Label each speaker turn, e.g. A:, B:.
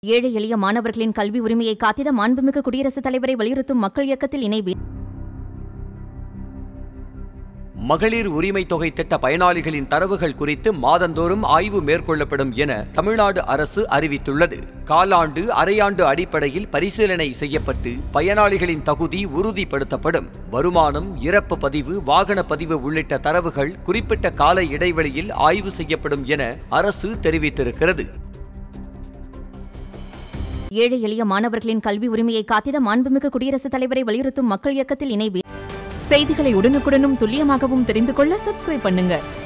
A: ஏழை எளிய மாணவர்களின் கல்வி உரிமையை காத்திட மாண்புமிகு குடியரசுத் தலைவரை வலியுறுத்தும் மக்கள் இயக்கத்தில் இணைவு
B: மகளிர் உரிமை தொகை திட்ட பயனாளிகளின் தரவுகள் குறித்து மாதந்தோறும் ஆய்வு மேற்கொள்ளப்படும் என தமிழ்நாடு அரசு அறிவித்துள்ளது காலாண்டு அரையாண்டு அடிப்படையில் பரிசீலனை செய்யப்பட்டு பயனாளிகளின் தகுதி உறுதிப்படுத்தப்படும் வருமானம் இறப்பு பதிவு வாகன பதிவு உள்ளிட்ட தரவுகள் குறிப்பிட்ட கால இடைவெளியில் ஆய்வு செய்யப்படும் என அரசு தெரிவித்திருக்கிறது
A: ஏழை எளிய மாணவர்களின் கல்வி உரிமையை காத்திட மாண்புமிகு குடியரசுத் தலைவரை வலியுறுத்தும் மக்கள் இயக்கத்தில் இணைவு
C: செய்திகளை உடனுக்குடனும் துல்லியமாகவும் தெரிந்து கொள்ள சப்ஸ்கிரைப் பண்ணுங்க